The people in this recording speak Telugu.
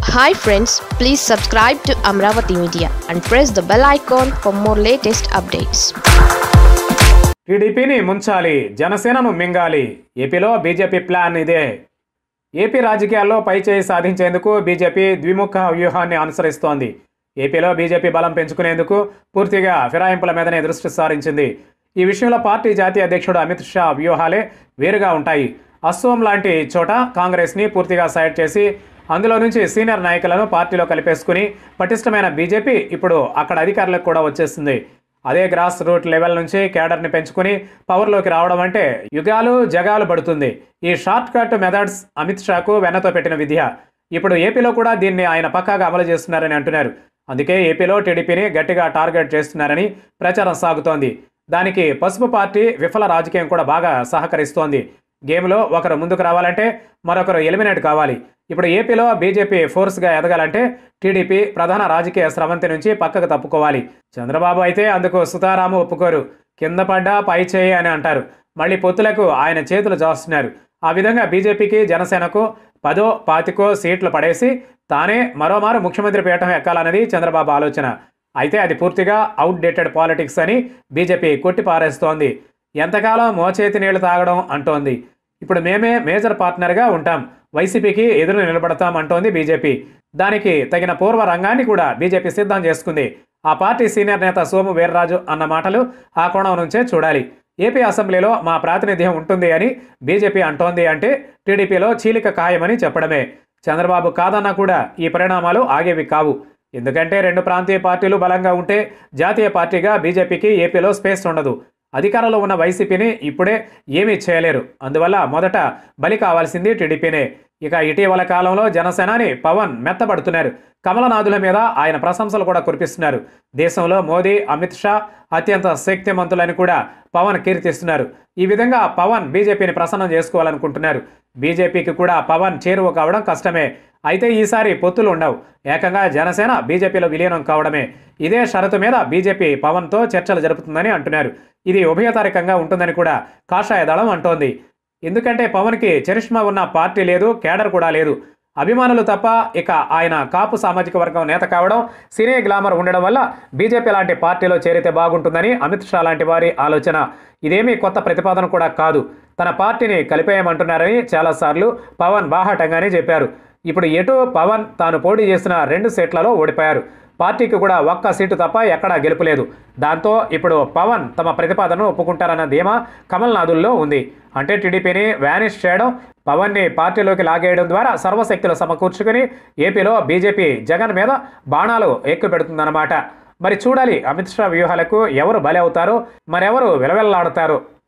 hi friends please subscribe to Amaravati media and press the bell icon for more latest updates టీడీపీని ముంచాలి జనసేనను మింగాలి ఏపీలో బీజేపీ ప్లాన్ ఇదే ఏపీ రాజకీయాల్లో పైచేయి సాధించేందుకు బీజేపీ ద్విముఖ వ్యూహాన్ని అనుసరిస్తోంది ఏపీలో బీజేపీ బలం పెంచుకునేందుకు పూర్తిగా ఫిరాయింపుల మీదనే దృష్టి సారించింది ఈ విషయంలో పార్టీ జాతీయ అధ్యక్షుడు అమిత్ షా వ్యూహాలే వేరుగా ఉంటాయి అస్సోం లాంటి చోట కాంగ్రెస్ని పూర్తిగా సైడ్ చేసి అందులో నుంచి సీనియర్ నాయకులను పార్టీలో కలిపేసుకుని పటిష్టమైన బీజేపీ ఇప్పుడు అక్కడ అధికారులకు కూడా వచ్చేసింది అదే గ్రాస్ రూట్ లెవెల్ నుంచి కేడర్ని పెంచుకుని పవర్లోకి రావడం అంటే యుగాలు జగాలు పడుతుంది ఈ షార్ట్ కట్ మెథడ్స్ అమిత్ షాకు వెన్నతో పెట్టిన విద్య ఇప్పుడు ఏపీలో కూడా దీన్ని ఆయన పక్కాగా అమలు చేస్తున్నారని అంటున్నారు అందుకే ఏపీలో టీడీపీని గట్టిగా టార్గెట్ చేస్తున్నారని ప్రచారం సాగుతోంది దానికి పసుపు పార్టీ విఫల రాజకీయం కూడా బాగా సహకరిస్తోంది గేమ్లో ఒకరు ముందుకు రావాలంటే మరొకరు ఎలిమినేట్ కావాలి ఇప్పుడు ఏపీలో బీజేపీ ఫోర్స్గా ఎదగాలంటే టీడీపీ ప్రధాన రాజకీయ స్రవంతి నుంచి పక్కకు తప్పుకోవాలి చంద్రబాబు అయితే అందుకు సుతారాము ఒప్పుకోరు కింద పడ్డా పై చేయి అని అంటారు మళ్ళీ పొత్తులకు ఆయన చేతులు జాస్తున్నారు ఆ విధంగా బీజేపీకి జనసేనకు పదో పాతికో సీట్లు పడేసి తానే మరోమారు ముఖ్యమంత్రి పీఠం ఎక్కాలన్నది చంద్రబాబు ఆలోచన అయితే అది పూర్తిగా అవుట్డేటెడ్ పాలిటిక్స్ అని బీజేపీ కొట్టిపారేస్తోంది ఎంతకాలం మోచేతి నీళ్లు తాగడం అంటోంది ఇప్పుడు మేమే మేజర్ పార్ట్నర్గా ఉంటాం వైసీపీకి ఎదురు నిలబడతాం అంటోంది బీజేపీ దానికి తగిన పూర్వ రంగాన్ని కూడా బీజేపీ సిద్ధం చేసుకుంది ఆ పార్టీ సీనియర్ నేత సోము వీర్రాజు అన్న మాటలు ఆ కోణం నుంచే చూడాలి ఏపీ అసెంబ్లీలో మా ప్రాతినిధ్యం ఉంటుంది అని బీజేపీ అంటోంది అంటే టీడీపీలో చీలిక ఖాయమని చెప్పడమే చంద్రబాబు కాదన్నా కూడా ఈ పరిణామాలు ఆగేవి కావు ఎందుకంటే రెండు ప్రాంతీయ పార్టీలు బలంగా ఉంటే జాతీయ పార్టీగా బీజేపీకి ఏపీలో స్పేస్ ఉండదు అధికారంలో ఉన్న వైసీపీని ఇప్పుడే ఏమీ చేయలేరు అందువల్ల మొదట బలి కావాల్సింది టీడీపీనే ఇక ఇటీవల కాలంలో జనసేనాని పవన్ మెత్తబడుతున్నారు కమలనాథుల మీద ఆయన ప్రశంసలు కూడా కురిపిస్తున్నారు దేశంలో మోదీ అమిత్ షా అత్యంత శక్తిమంతులని కూడా పవన్ కీర్తిస్తున్నారు ఈ విధంగా పవన్ బీజేపీని ప్రసన్నం చేసుకోవాలనుకుంటున్నారు బీజేపీకి కూడా పవన్ చేరువ కావడం కష్టమే అయితే ఈసారి పొత్తులు ఉండవు ఏకంగా జనసేన బీజేపీలో విలీనం కావడమే ఇదే షరతు మీద బీజేపీ పవన్తో చర్చలు జరుపుతుందని అంటున్నారు ఇది ఉభయతారికంగా ఉంటుందని కూడా కాషాయ దళం అంటోంది ఎందుకంటే పవన్కి చరిష్మా ఉన్న పార్టీ లేదు కేడర్ కూడా లేదు అభిమానులు తప్ప ఇక ఆయన కాపు సామాజిక వర్గం నేత కావడం సినీ గ్లామర్ ఉండడం వల్ల బీజేపీ లాంటి పార్టీలో చేరితే బాగుంటుందని అమిత్ షా లాంటి వారి ఆలోచన ఇదేమీ కొత్త ప్రతిపాదన కూడా కాదు తన పార్టీని కలిపేయమంటున్నారని చాలాసార్లు పవన్ బాహాటంగానే చెప్పారు ఇప్పుడు ఎటు పవన్ తాను పోటీ చేసిన రెండు సీట్లలో ఓడిపోయారు పార్టీకి కూడా ఒక్క సీటు తప్ప ఎక్కడా గెలుపులేదు దాంతో ఇప్పుడు పవన్ తమ ప్రతిపాదనను ఒప్పుకుంటారన్న ధీమా కమల్నాథుల్లో ఉంది అంటే టీడీపీని వ్యానిష్ చేయడం పవన్ని పార్టీలోకి లాగేయడం ద్వారా సర్వశక్తులు సమకూర్చుకుని ఏపీలో బీజేపీ జగన్ మీద బాణాలు ఎక్కుపెడుతుందన్నమాట మరి చూడాలి అమిత్ షా వ్యూహాలకు ఎవరు బలి అవుతారో మరెవరు విలవెల్లాడుతారో